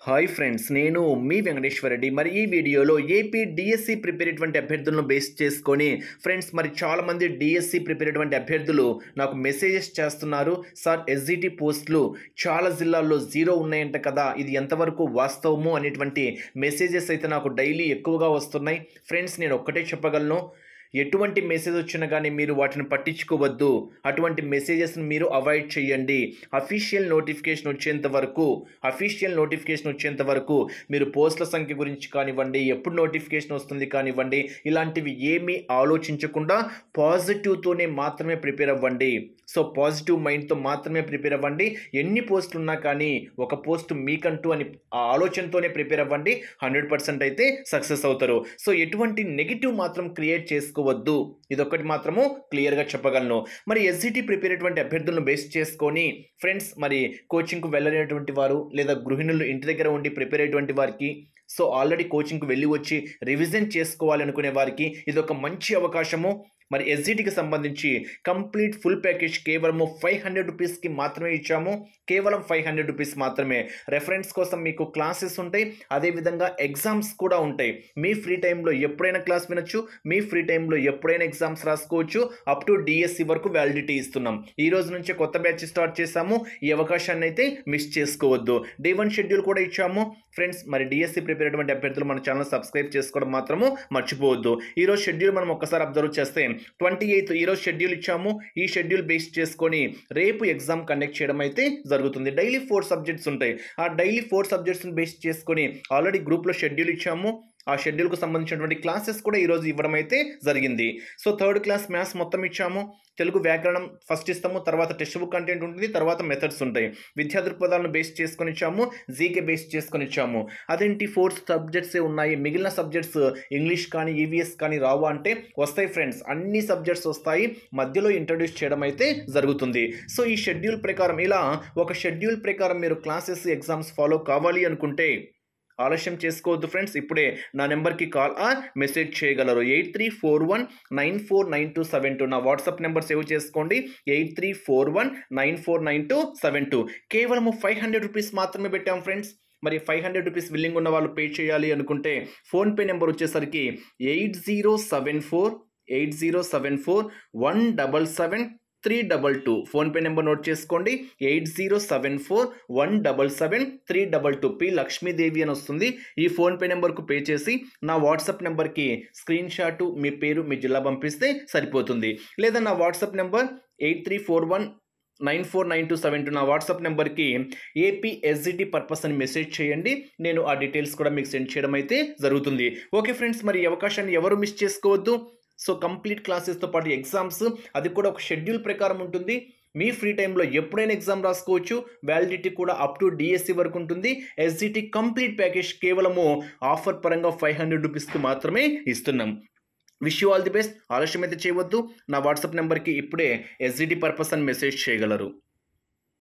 hi friends నేను మీ వెంకటేశ్వర రెడ్డి మరి ఈ వీడియోలో ఏపీ డిఎస్సి ప్రిపేర్ అయ్యేటువంటి అభ్యర్థులను బేస్ చేసుకొని ఫ్రెండ్స్ మరి చాలామంది డిఎస్సి ప్రిపేర్ అయ్యేటువంటి అభ్యర్థులు నాకు మెసేజెస్ చేస్తున్నారు సార్ ఎస్జిటి పోస్టులు చాలా జిల్లాల్లో జీరో ఉన్నాయంట కదా ఇది ఎంతవరకు వాస్తవము అనేటువంటి మెసేజెస్ అయితే నాకు డైలీ ఎక్కువగా వస్తున్నాయి ఫ్రెండ్స్ నేను ఒక్కటే చెప్పగలను ఎటువంటి మెసేజ్ వచ్చినా కానీ మీరు వాటిని పట్టించుకోవద్దు అటువంటి మెసేజెస్ని మీరు అవాయిడ్ చేయండి అఫీషియల్ నోటిఫికేషన్ వచ్చేంత వరకు అఫీషియల్ నోటిఫికేషన్ వచ్చేంత వరకు మీరు పోస్టుల సంఖ్య గురించి కానివ్వండి ఎప్పుడు నోటిఫికేషన్ వస్తుంది కానివ్వండి ఇలాంటివి ఏమీ ఆలోచించకుండా పాజిటివ్తోనే మాత్రమే ప్రిపేర్ అవ్వండి సో పాజిటివ్ మైండ్తో మాత్రమే ప్రిపేర్ అవ్వండి ఎన్ని పోస్టులు ఉన్నా కానీ ఒక పోస్ట్ మీకంటూ అని ఆ ఆలోచనతోనే ప్రిపేర్ అవ్వండి హండ్రెడ్ పర్సెంట్ అయితే సక్సెస్ అవుతారు సో ఎటువంటి నెగిటివ్ మాత్రం క్రియేట్ చేసుకోవద్దు ఇదొక్కటి మాత్రము క్లియర్గా చెప్పగలను మరి ఎస్జిటి ప్రిపేర్ అయ్యేటువంటి అభ్యర్థులను బేస్ చేసుకొని ఫ్రెండ్స్ మరి కోచింగ్కు వెళ్ళలేనటువంటి వారు లేదా గృహిణులు ఇంటి దగ్గర ఉండి ప్రిపేర్ అయ్యేటువంటి వారికి సో ఆల్రెడీ కోచింగ్కి వెళ్ళి వచ్చి రివిజన్ చేసుకోవాలి అనుకునే వారికి ఇది ఒక మంచి అవకాశము మరి ఎస్జిటికి సంబంధించి కంప్లీట్ ఫుల్ ప్యాకేజ్ కేవలము ఫైవ్ హండ్రెడ్ రూపీస్కి మాత్రమే ఇచ్చాము కేవలం ఫైవ్ హండ్రెడ్ రూపీస్ మాత్రమే రెఫరెన్స్ కోసం మీకు క్లాసెస్ ఉంటాయి అదేవిధంగా ఎగ్జామ్స్ కూడా ఉంటాయి మీ ఫ్రీ టైంలో ఎప్పుడైనా క్లాస్ వినొచ్చు మీ ఫ్రీ టైంలో ఎప్పుడైనా ఎగ్జామ్స్ రాసుకోవచ్చు అప్ టు డిఎస్సి వరకు వ్యాలిడిటీ ఇస్తున్నాం ఈ రోజు నుంచి కొత్త బ్యాచ్ స్టార్ట్ చేశాము ఈ అవకాశాన్ని అయితే మిస్ చేసుకోవద్దు డే వన్ షెడ్యూల్ కూడా ఇచ్చాము ఫ్రెండ్స్ మరి డిఎస్సి ప్రిపేర్ అయ్యేటువంటి అభ్యర్థులు మన ఛానల్ సబ్స్క్రైబ్ చేసుకోవడం మాత్రము మర్చిపోవద్దు ఈ రోజు షెడ్యూల్ మనం ఒక్కసారి అబ్జర్వ్ చేస్తే ట్వంటీ ఎయిత్ ఈరోజు షెడ్యూల్ ఇచ్చాము ఈ షెడ్యూల్ బేస్ చేసుకొని రేపు ఎగ్జామ్ కండక్ట్ చేయడం అయితే జరుగుతుంది డైలీ ఫోర్ సబ్జెక్ట్స్ ఉంటాయి ఆ డైలీ ఫోర్ సబ్జెక్ట్స్ని బేస్ చేసుకొని ఆల్రెడీ గ్రూప్లో షెడ్యూల్ ఇచ్చాము ఆ షెడ్యూల్కు సంబంధించినటువంటి క్లాసెస్ కూడా ఈరోజు ఇవ్వడం అయితే జరిగింది సో థర్డ్ క్లాస్ మ్యాథ్స్ మొత్తం ఇచ్చాము తెలుగు వ్యాకరణం ఫస్ట్ ఇస్తాము తర్వాత టెక్స్ట్ బుక్ కంటెంట్ ఉంటుంది తర్వాత మెథడ్స్ ఉంటాయి విద్యా దృక్పథాలను బేస్ చేసుకొని ఇచ్చాము జీకే బేస్ చేసుకొని ఇచ్చాము అదేంటి ఫోర్త్ సబ్జెక్ట్సే ఉన్నాయి మిగిలిన సబ్జెక్ట్స్ ఇంగ్లీష్ కానీ ఈవీఎస్ కానీ రావు అంటే వస్తాయి ఫ్రెండ్స్ అన్ని సబ్జెక్ట్స్ వస్తాయి మధ్యలో ఇంట్రడ్యూస్ చేయడం అయితే జరుగుతుంది సో ఈ షెడ్యూల్ ప్రకారం ఇలా ఒక షెడ్యూల్ ప్రకారం మీరు క్లాసెస్ ఎగ్జామ్స్ ఫాలో కావాలి అనుకుంటే ఆలస్యం చేసుకోవద్దు ఫ్రెండ్స్ ఇప్పుడే నా నెంబర్కి కాల్ ఆర్ మెసేజ్ చేయగలరు eight three four one nine four nine two seven two నా వాట్సాప్ నెంబర్ సేవ్ చేసుకోండి eight three four one nine four nine two seven two కేవలం ఫైవ్ హండ్రెడ్ రూపీస్ మాత్రమే పెట్టాం ఫ్రెండ్స్ మరి ఫైవ్ హండ్రెడ్ రూపీస్ బిల్లింగ్ ఉన్న వాళ్ళు pay చేయాలి అనుకుంటే ఫోన్పే నెంబర్ వచ్చేసరికి eight zero seven four eight zero seven four one double seven three double two PhonePe number note చేసుకోండి eight zero seven four one double seven three double two P Lakshmidevi అని వస్తుంది ఈ PhonePe నెంబర్కు pay చేసి నా WhatsApp నెంబర్కి screen shot మీ పేరు మీ జిల్లా పంపిస్తే సరిపోతుంది లేదా నా WhatsApp number eight three four one nine four nine two seven two నా వాట్సాప్ నెంబర్కి ఏపీ ఎస్జిటి పర్పస్ అని మెసేజ్ చేయండి నేను ఆ డీటెయిల్స్ కూడా మీకు సెండ్ చేయడం అయితే జరుగుతుంది ఓకే ఫ్రెండ్స్ మరి ఈ అవకాశాన్ని ఎవరు మిస్ చేసుకోవద్దు సో కంప్లీట్ క్లాసెస్తో పాటు ఎగ్జామ్స్ అది కూడా ఒక షెడ్యూల్ ప్రకారం ఉంటుంది మీ ఫ్రీ టైంలో ఎప్పుడైనా ఎగ్జామ్ రాసుకోవచ్చు వ్యాలిడిటీ కూడా అప్ టు డిఎస్సి వరకు ఉంటుంది ఎస్జిటి కంప్లీట్ ప్యాకేజ్ కేవలము ఆఫర్ పరంగా ఫైవ్ హండ్రెడ్ రూపీస్కి మాత్రమే ఇస్తున్నాం wish you all the best ఆలస్యం అయితే చేయవద్దు నా వాట్సాప్ నెంబర్కి ఇప్పుడే ఎస్జిటి పర్పస్ అని మెసేజ్ చేయగలరు